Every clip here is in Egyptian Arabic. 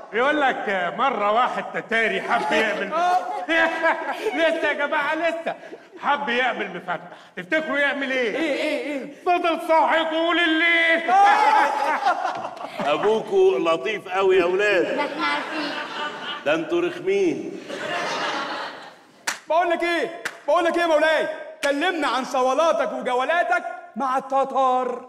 يقول لك مرة واحد تتاري حب يعمل لسه يا جماعة لسه حب يعمل مفتح تفتكروا يعمل ايه؟ ايه ايه ايه فضل صاحي طول الليل ابوكوا لطيف قوي يا اولاد ما احنا عارفين ده انتوا رخمين بقول لك ايه بقول لك ايه يا مولاي كلمنا عن صولاتك وجولاتك مع التتار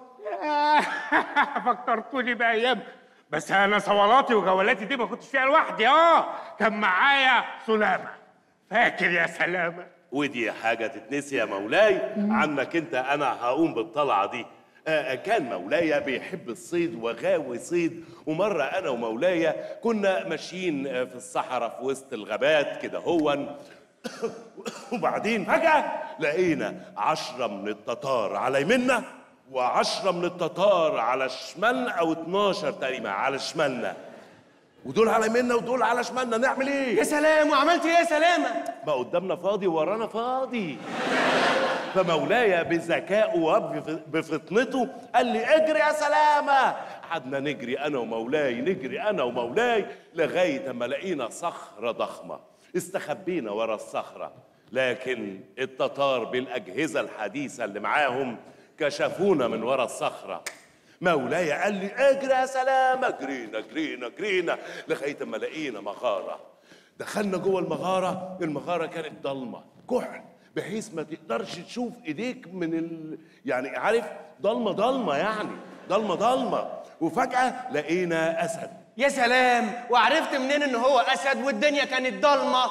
فكرتوني بايام بس انا صولاتي وجولاتي دي ما كنتش فيها لوحدي اه كان معايا سلامه فاكر يا سلامه ودي حاجة تتنسي يا مولاي عنك انت انا هقوم بالطلعة دي آه، كان مولاي بيحب الصيد وغاوي صيد ومرة أنا ومولاي كنا ماشيين آه، في الصحراء في وسط الغابات كده هوا وبعدين فجأة لقينا عشرة من التتار على يمنا وعشرة من التتار على شمالنا أو 12 تقريبا على شمالنا ودول على يمنا ودول على شمالنا نعمل ايه؟ يا سلام وعملت ايه يا سلامه ما قدامنا فاضي ورانا فاضي فمولاي بذكائه وبفطنته قال لي اجري يا سلامة قعدنا نجري أنا ومولاي نجري أنا ومولاي لغاية أما لقينا صخرة ضخمة استخبينا ورا الصخرة لكن التتار بالأجهزة الحديثة اللي معاهم كشفونا من ورا الصخرة مولاي قال لي اجري يا سلامة جرينا جرينا جرينا لغاية أما لقينا مغارة دخلنا جوه المغاره المغاره كانت ضلمه كحل بحيث ما تقدرش تشوف ايديك من ال... يعني عارف ضلمه ضلمه يعني ضلمه ضلمه وفجاه لقينا اسد يا سلام وعرفت منين ان هو اسد والدنيا كانت ضلمه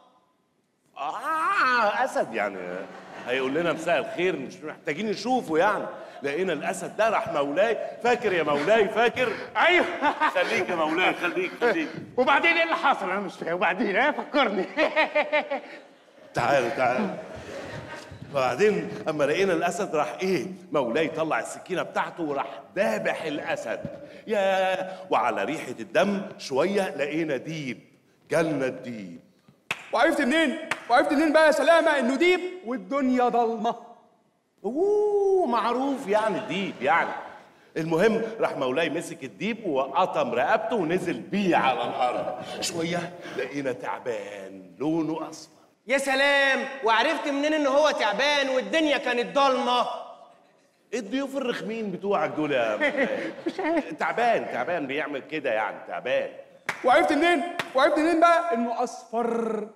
اه اسد يعني هيقول لنا مساء الخير مش محتاجين نشوفه يعني لقينا الاسد ده راح مولاي فاكر يا مولاي فاكر ايوه خليك يا مولاي خليك خليك وبعدين ايه اللي حصل انا مش فاهم وبعدين ايه فكرني تعالوا تعالوا وبعدين اما لقينا الاسد راح ايه مولاي طلع السكينه بتاعته وراح ذابح الاسد يا وعلى ريحه الدم شويه لقينا ديب جالنا الديب وعرفت منين وعرفت منين بقى يا سلامه انه ديب والدنيا ضلمه اوه معروف يعني الديب يعني المهم راح مولاي مسك الديب وقطم رقبته ونزل بيه على الارض شويه لقينا تعبان لونه اصفر يا سلام وعرفت منين ان هو تعبان والدنيا كانت ضلمه ايه الضيوف الرخمين بتوعك دول يا مولاي؟ تعبان تعبان بيعمل كده يعني تعبان وعرفت منين وعرفت منين بقى انه اصفر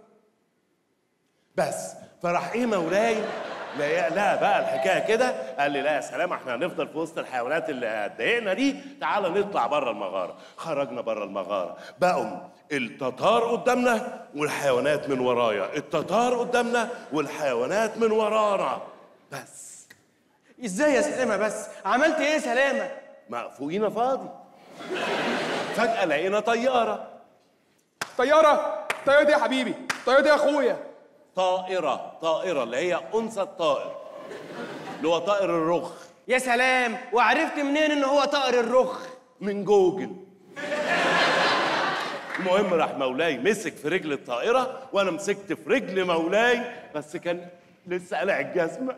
بس فراح ايه مولاي لا لا بقى الحكايه كده قال لي لا يا سلام احنا هنفضل في وسط الحيوانات اللي هتضايقنا دي تعالى نطلع بره المغاره خرجنا بره المغاره بقوا التتار قدامنا والحيوانات من ورايا التتار قدامنا والحيوانات من ورانا بس ازاي يا سلامه بس عملت ايه يا سلامه ما فوقينا فاضي فجاه لقينا طياره طياره طياره دي يا حبيبي طياره دي يا اخويا طائره طائره اللي هي انثى الطائر اللي هو طائر الرخ يا سلام وعرفت منين ان هو طائر الرخ من جوجل المهم راح مولاي مسك في رجل الطائرة وأنا مسكت في رجل مولاي بس كان لسه قلع الجزمة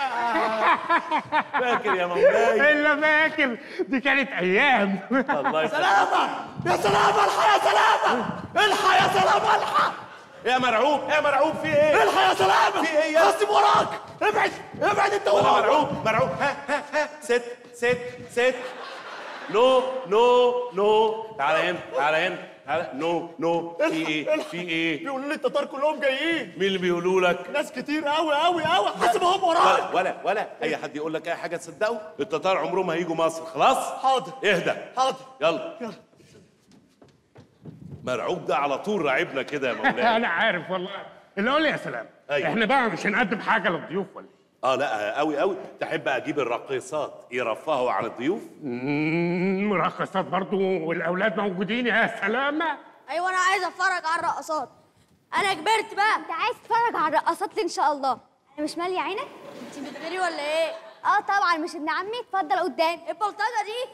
فاكر يا مولاي الا فاكر دي كانت ايام الله يسلمك سلامة يا سلامة الحق يا سلامة الحق يا سلامة الحق يا مرعوب يا مرعوب في ايه؟ الحق يا سلامة في ايه يا- خصم وراك ابعد ابعد انت ولا وراك مرعوب مرعوب ها ها ها ست ست ست نو نو نو تعالى هنا تعالى هنا تعالى نو نو في ايه؟ في ايه؟ بيقولوا لي التتار كلهم جايين مين اللي بيقولوا لك؟ ناس كتير قوي قوي قوي حاسبهم وراك ولا ولا ولا اي حد يقول لك اي حاجه تصدقه التتار عمرهم ما هيجوا مصر خلاص حاضر اهدى حاضر يلا مرعوب ده على طول راعبنا كده يا مولاي انا عارف والله اللي قول لي يا سلام أيوة. احنا بقى مش هنقدم حاجه للضيوف ولا إيه؟ اه لا قوي قوي تحب اجيب الراقصات يرفهوا عن الضيوف مم، مرخصات برضو والاولاد موجودين يا سلامه ايوه انا عايز اتفرج على الرقصات انا كبرت بقى انت عايز تتفرج على الرقصات ان شاء الله انا مش ماليه عينك انت بتغيري ولا ايه اه طبعا مش ابن عمي اتفضل قدام ايه البلطجه دي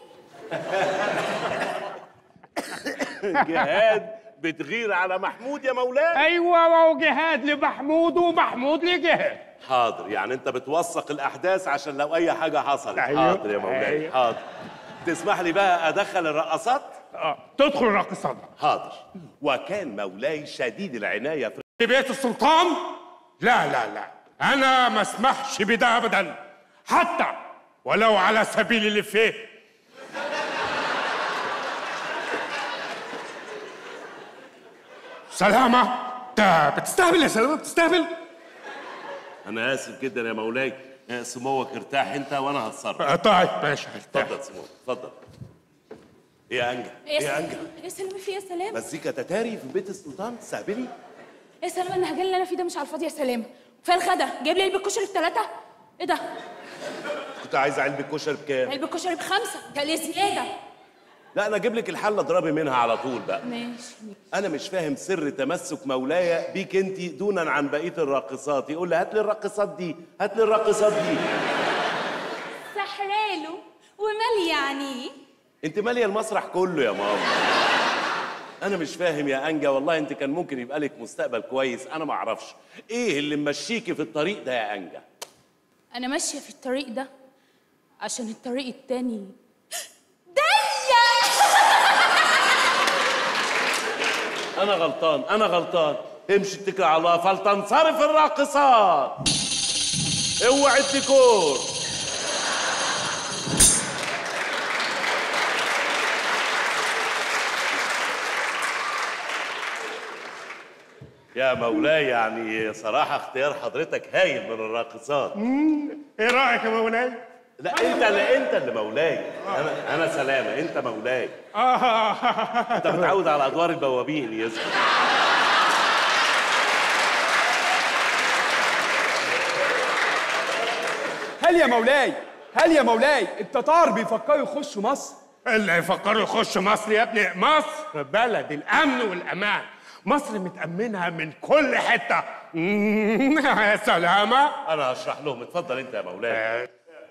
جهاد بتغير على محمود يا مولاي ايوه وهو جهاد لمحمود ومحمود لجهاد حاضر يعني انت بتوثق الاحداث عشان لو اي حاجه حصلت أيوة. حاضر يا مولاي أيوة. حاضر تسمح لي بقى ادخل الرقصات اه تدخل الراقصات حاضر وكان مولاي شديد العناية في في بيت السلطان لا لا لا انا ما اسمحش بده ابدا حتى ولو على سبيل الافيه سلامة انت بتستهبل يا سلامة بتستهبل أنا آسف جدا يا مولاي آه، سموك ارتاح أنت وأنا هتصرف آه، طيب ماشي هرتاح. اتفضل سموك اتفضل إيه يا أنجا يا إيه يا سلام أنجا يا سلام في يا سلام مزيكا تتاري في بيت السلطان تستهبلي يا سلام النهجان اللي انا فيه ده مش على الفاضي يا سلام كفايه الغدا جايب لي علبه كشري بثلاثه ايه ده كنت عايز علبة كشري بكام؟ علبه كشري بخمسه ده ليه زياده لا أنا أجيب لك الحلة اضربي منها على طول بقى ماشي أنا مش فاهم سر تمسك مولاي بيك أنت دونا عن بقية الراقصات يقول لي هات لي الراقصات دي هات لي الراقصات دي سحراله ومال يعني انت ماليه المسرح كله يا ماما انا مش فاهم يا انجا والله انت كان ممكن يبقى لك مستقبل كويس انا ما اعرفش ايه اللي ممشيكي في الطريق ده يا انجا انا ماشيه في الطريق ده عشان الطريق التاني ضيق انا غلطان انا غلطان امشي اتكل على الله فلتنصرف الراقصات اوعي الديكور يا مولاي يعني صراحة اختيار حضرتك هايل من الراقصات ايه رايك يا مولاي؟ لا انت لا انت اللي مولاي انا انا سلامة انت مولاي آه انت متعود على ادوار البوابين يزن هل يا مولاي هل يا مولاي التتار بيفكروا يخشوا مصر اللي يفكروا يخشوا مصر يا ابني مصر بلد الامن والامان مصر متامنه من كل حته يا سلامه انا هشرح لهم اتفضل انت يا مولاي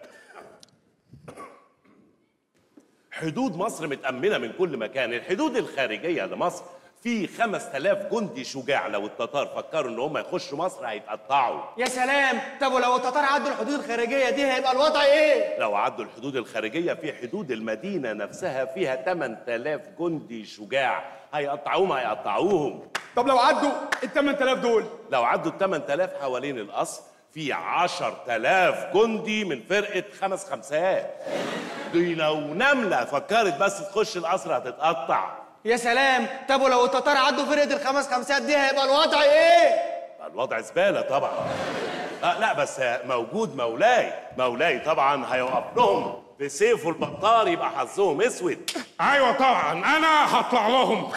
حدود مصر متأمنة من كل مكان الحدود الخارجية لمصر في 5000 جندي شجاع لو التتار فكروا ان هم يخشوا مصر هيتقطعوا يا سلام طب ولو التتار عدوا الحدود الخارجيه دي هيبقى الوضع ايه لو عدوا الحدود الخارجية في حدود المدينة نفسها فيها 8000 جندي شجاع هيقطعوهم هيقطعوهم طب لو عدوا ال 8000 دول لو عدوا ال 8000 حوالين القصر في 10000 جندي من فرقة خمس خمسات دي لو نملة فكرت بس تخش القصر هتتقطع يا سلام طب ولو التتار عدوا فرقه الخمس خمسات دي هيبقى الوضع ايه الوضع زبالة طبعا آه لا بس موجود مولاي مولاي طبعا هيوقف لهم بسيفه البطار يبقى حظهم اسود ايوه طبعا انا هطلع لهم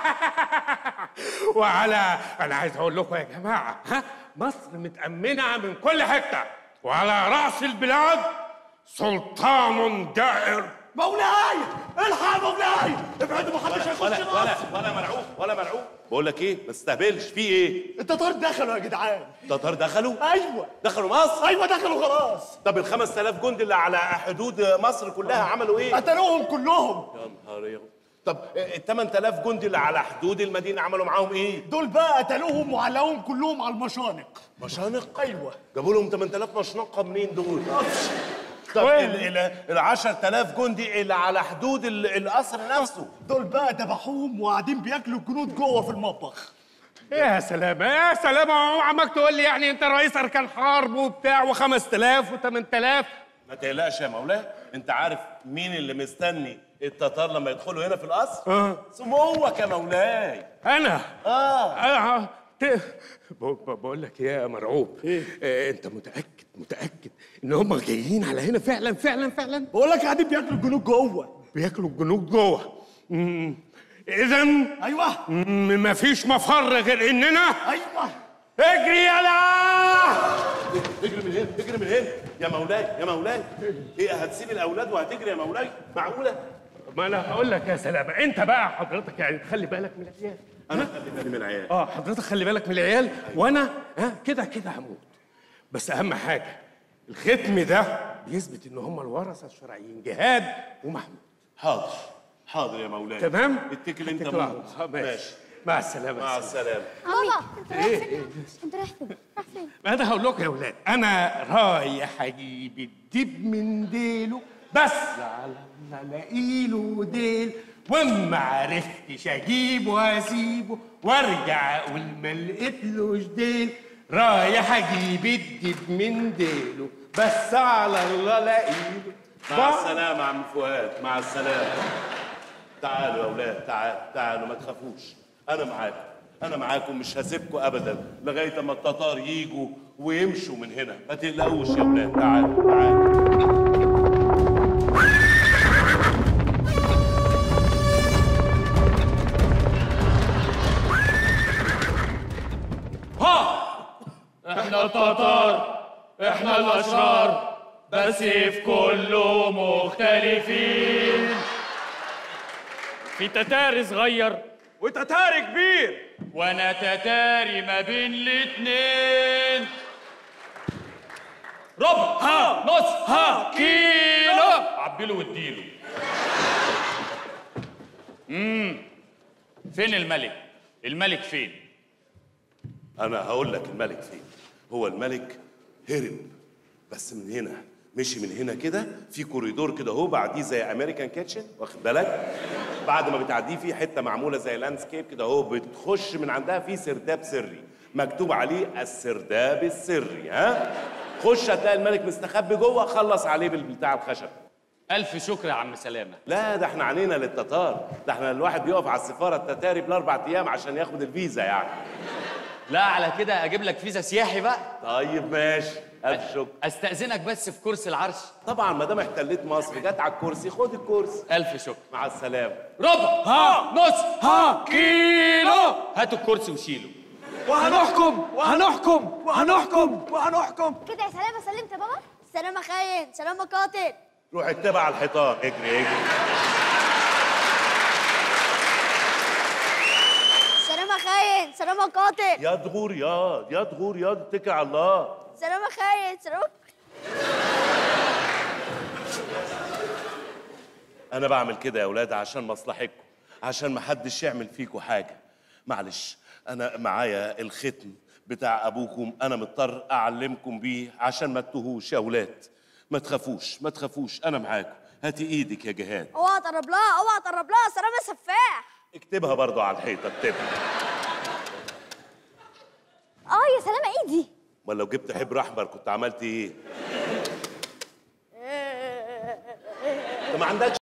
وعلى انا عايز اقول لكم يا جماعه ها مصر متامنه من كل حته وعلى راس البلاد سلطان جائر مولاي الحق يا مولاي ابعدوا محدش هيخش ولا ولا مصر ولا مرعوب ولا مرعوب بقول لك ايه ما تستهبلش في ايه التتار دخلوا يا جدعان التتار دخلوا ايوه دخلوا مصر ايوه دخلوا خلاص طب ال 5000 جندي اللي على حدود مصر كلها عملوا ايه قتلوهم كلهم يا نهار يا طب ال 8000 جندي اللي على حدود المدينه عملوا معاهم ايه دول بقى قتلوهم وعلقوهم كلهم على المشانق مشانق ايوه جابوا لهم 8000 مشنقه منين دول طب ال ال ال 10000 جندي اللي على حدود ال- القصر نفسه دول بقى ذبحوهم وقاعدين بياكلوا الجنود جوه في المطبخ يا سلام يا سلام هو عمك تقول لي يعني انت رئيس اركان حرب وبتاع و5000 و8000 ما تقلقش يا مولاي انت عارف مين اللي مستني التتار لما يدخلوا هنا في القصر اه سموك يا مولاي انا اه اه ت- ب- ب- بقول لك يا مرعوب إيه؟ انت متاكد متاكد ان هم جايين على هنا فعلا فعلا فعلا بقول لك قاعدين بياكلوا الجنود جوه بياكلوا الجنود جوه اذا ايوه مفيش مفر غير اننا ايوه اجري يلا اجري من هنا اجري من هنا يا مولاي يا مولاي ايه هتسيب الاولاد وهتجري يا مولاي معقوله ما انا هقول لك يا سلامه انت بقى حضرتك يعني تخلي بالك من العيال انا خلي بالي من العيال اه حضرتك خلي بالك من العيال وانا ها كده كده هموت بس اهم حاجه الختم ده بيثبت ان هم الورثه الشرعيين جهاد ومحمود حاضر حاضر يا مولاي تمام اتكل انت اتكل على موت الله. ماشي ماشي مع السلامه مع مع السلامه بابا انت رايح فين انت رايح فين رايح فين انا هقول لكم يا اولاد انا رايح اجيب الدب من ديله بس على ما الاقي له ديل وما عرفتش اجيبه واسيبه وارجع اقول ما لقيتلوش ديل رايح اجيب الدب من ديله بس على الله لاقيله مع السلامة يا عم فؤاد مع السلامة تعالوا يا أولاد تعالوا تعالوا ما تخافوش أنا معاكم أنا معاكم مش هسيبكم أبدا لغاية أما التتار يجوا ويمشوا من هنا ما تقلقوش يا أولاد تعالوا تعالوا احنا التتار احنا الاشرار بس في كله مختلفين في تتاري صغير وتتاري كبير وانا تتاري ما بين الاتنين ربع ها نص ها كيلو عبيله واديله امم فين الملك الملك فين أنا هقول لك الملك فين هو الملك هرب بس من هنا مشي من هنا كده في كوريدور كده اهو بعديه زي امريكان كيتشن واخد بالك بعد ما بتعديه في حته معموله زي لاندسكيب كده اهو بتخش من عندها في سرداب سري مكتوب عليه السرداب السري ها خش هتلاقي الملك مستخبي جوه خلص عليه بالبتاع الخشب الف شكر يا عم سلامه لا ده احنا عنينا للتتار ده احنا الواحد بيقف على السفاره التتاري بالاربع ايام عشان ياخد الفيزا يعني لا على كده اجيب لك فيزا سياحي بقى طيب ماشي الف شكر استاذنك بس في كرسي العرش طبعا ما دام احتليت مصر جت على الكرسي خد الكرسي الف شكر مع السلامه ربع ها نص ها كيلو هاتوا الكرسي وشيلوا وهنحكم وهنحكم وهنحكم وهنحكم كده يا سلامة سلمت يا بابا سلامة خاين سلامة قاتل روح اتبع على الحيطان اجري اجري سلامة خاين سلامة قاتل يا دغور يا يا دغور يا اتكل على الله سلامة خاين سلامة انا بعمل كده يا اولاد عشان مصلحتكم عشان ما حدش يعمل فيكم حاجه معلش انا معايا الختم بتاع ابوكم انا مضطر اعلمكم بيه عشان ما تتوهوش يا اولاد ما تخافوش ما تخافوش انا معاكم هاتي ايدك يا جهاد اوعى تقرب لها اوعى تقرب لها سلامة سفاح اكتبها برضو على الحيطه اكتبها اه يا سلامة ايدي امال لو جبت حبر احمر كنت عملت ايه انت ما عندكش